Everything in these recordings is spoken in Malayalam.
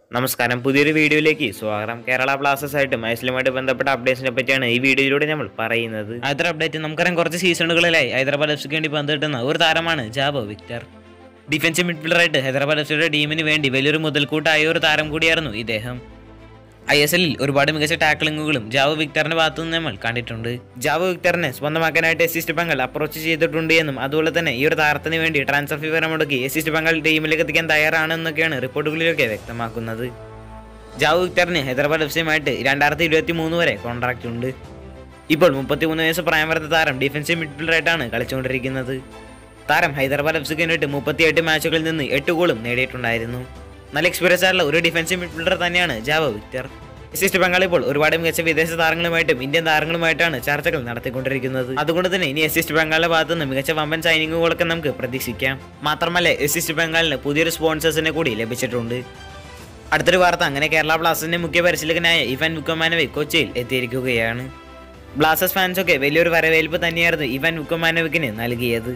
നമസ്കാരം പുതിയൊരു വീഡിയോയിലേക്ക് സ്വാഗതം കേരള ബ്ലാസ്റ്റേഴ്സ് ആയിട്ട് മത്സരവുമായിട്ട് ബന്ധപ്പെട്ട അപ്ഡേറ്റ്സിനെ പറ്റിയാണ് ഈ വീഡിയോയിലൂടെ നമ്മൾ പറയുന്നത് ആദ്യത്തെ അപ്ഡേറ്റ് നമുക്കറിയാം കുറച്ച് സീസണുകളിലായി ഹൈദരാബാദ് എഫ് സിക്ക് വേണ്ടി പന്ത് കിട്ടുന്ന ഒരു താരമാണ് ജാബോ വിക്ടർ ഡിഫൻസീവ് മിഡ്ഫീൽഡറായിട്ട് ഹൈദരാബാദ് എഫ് സിയുടെ ടീമിന് വേണ്ടി വലിയൊരു മുതൽക്കൂട്ടായ ഒരു താരം കൂടിയായിരുന്നു ഇദ്ദേഹം ഐ എസ് എല്ലിൽ ഒരുപാട് മികച്ച ടാക്ലിങ്ങുകളും ജാവോ വിക്ടറിന്റെ ഭാഗത്തു നിന്ന് നമ്മൾ കണ്ടിട്ടുണ്ട് ജാവോ വിക്ടറിനെ സ്വന്തമാക്കാനായിട്ട് എസിസ്റ്റ് ബംഗാൾ അപ്രോച്ച് ചെയ്തിട്ടുണ്ട് എന്നും അതുപോലെ തന്നെ ഈ ഒരു താരത്തിന് വേണ്ടി ട്രാൻസ്ഫർ ഫീ വരെ മുടക്കി എസിസ്റ്റ് ബംഗാൾ ടീമിലേക്ക് എത്തിക്കാൻ തയ്യാറാണെന്നൊക്കെയാണ് റിപ്പോർട്ടുകളിലൊക്കെ വ്യക്തമാക്കുന്നത് ജാവോ വിക്ടറിന് ഹൈദരാബാദ് എഫ് സിയുമായിട്ട് രണ്ടായിരത്തി ഇരുപത്തി മൂന്ന് വരെ കോൺട്രാക്റ്റ് ഉണ്ട് ഇപ്പോൾ മുപ്പത്തിമൂന്ന് വയസ്സ് പ്രായം വരുന്ന താരം ഡിഫൻസീവ് മിഡ്ഫീൽഡറായിട്ടാണ് കളിച്ചുകൊണ്ടിരിക്കുന്നത് താരം ഹൈദരാബാദ് എഫ് സിക്ക് വേണ്ടിയിട്ട് മുപ്പത്തിയെട്ട് മാച്ചുകളിൽ നിന്ന് എട്ട് ഗോളും നേടിയിട്ടുണ്ടായിരുന്നു നല്ല എക്സ്പീരിയൻസ് ആയിട്ടുള്ള ഒരു ഡിഫൻസീവ് മിഡ്ഫീൽഡർ തന്നെയാണ് ജാവ വിക്ടർ ഈസ്റ്റ് ബംഗാൾ ഇപ്പോൾ ഒരുപാട് മികച്ച വിദേശ താരങ്ങളുമായിട്ടും ഇന്ത്യൻ താരങ്ങളുമായിട്ടാണ് ചർച്ചകൾ നടത്തിക്കൊണ്ടിരിക്കുന്നത് അതുകൊണ്ട് തന്നെ ഇനി എസിസ്റ്റ് ബംഗാളിന്റെ ഭാഗത്ത് നിന്ന് മികച്ച വമ്പൻ സൈനിങ്ങുകളൊക്കെ നമുക്ക് പ്രതീക്ഷിക്കാം മാത്രമല്ല എസിസ്റ്റ് ബംഗാളിന് പുതിയൊരു സ്പോൺസേഴ്സിനെ കൂടി ലഭിച്ചിട്ടുണ്ട് അടുത്തൊരു വാർത്ത അങ്ങനെ കേരള ബ്ലാസ്റ്റേഴ്സിന്റെ മുഖ്യ പരിശീലകനായ ഇവാൻ വുക്കമാനോവിക് കൊച്ചിയിൽ എത്തിയിരിക്കുകയാണ് ബ്ലാസ്റ്റേഴ്സ് ഫാൻസൊക്കെ വലിയൊരു വരവേൽപ്പ് തന്നെയായിരുന്നു ഇവാൻ വുക്കമാനോവിക്കിന് നൽകിയത്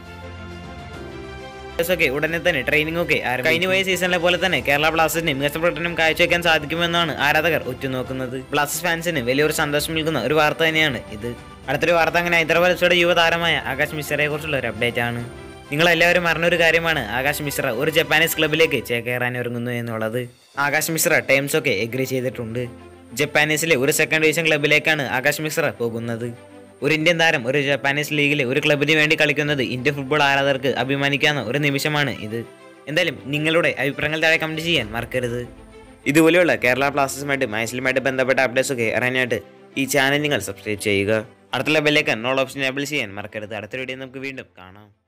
ഒക്കെ ഉടനെ തന്നെ ട്രെയിനിങ് ഒക്കെ ആരംഭിക്കും. കഴിഞ്ഞ പോയ സീസണിലെ പോലെ തന്നെ കേരള ബ്ലാസ്റ്റേഴ്സിന് മികച്ച പ്രകടനം കാഴ്ചവെക്കാൻ സാധിക്കുമെന്നാണ് ആരാധകർ ഉറ്റുനോക്കുന്നത് ബ്ലാസ്റ്റേഴ്സ് ഫാൻസിന് വലിയൊരു സന്തോഷം നൽകുന്ന ഒരു വാർത്ത തന്നെയാണ് ഇത് അടുത്തൊരു വാർത്ത അങ്ങനെ ഹൈദരാബാദ് എഫ് സിയുടെ യുവതാരമായ ആകാശ് മിശ്രയെ കുറിച്ചുള്ള ഒരു അപ്ഡേറ്റ് ആണ് നിങ്ങൾ എല്ലാവരും അറിഞ്ഞ ഒരു കാര്യമാണ് ആകാശ് മിശ്ര ഒരു ജപ്പാനീസ് ക്ലബിലേക്ക് ചേക്കേറാൻ ഒരുങ്ങുന്നു എന്നുള്ളത് ആകാശ് മിശ്ര ടൈംസ് ഒക്കെ എഗ്രി ചെയ്തിട്ടുണ്ട് ജപ്പാനീസിലെ ഒരു സെക്കൻഡ് ഡിവിഷൻ ക്ലബിലേക്കാണ് ആകാശ് മിശ്ര പോകുന്നത് ഒരു ഇന്ത്യൻ താരം ഒരു ജപ്പാനീസ് ലീഗിലെ ഒരു ക്ലബിന് വേണ്ടി കളിക്കുന്നത് ഇന്ത്യൻ ഫുട്ബോൾ ആരാധകർക്ക് അഭിമാനിക്കാവുന്ന ഒരു നിമിഷമാണ് ഇത് എന്തായാലും നിങ്ങളുടെ അഭിപ്രായങ്ങൾ താഴെ കമൻറ്റ് ചെയ്യാൻ മറക്കരുത് ഇതുപോലെയുള്ള കേരള ബ്ലാസ്റ്റേഴ്സുമായിട്ട് മൈസിലുമായിട്ട് ബന്ധപ്പെട്ട അപ്ഡേറ്റ്സ് ഒക്കെ അറിയാനായിട്ട് ഈ ചാനൽ നിങ്ങൾ സബ്സ്ക്രൈബ് ചെയ്യുക അടുത്തുള്ള ബെല്ലേക്കൻ നോൾ ഓപ്ഷൻ എനേബിൾ ചെയ്യാൻ മറക്കരുത് അടുത്ത വീഡിയോ നമുക്ക് വീണ്ടും കാണാം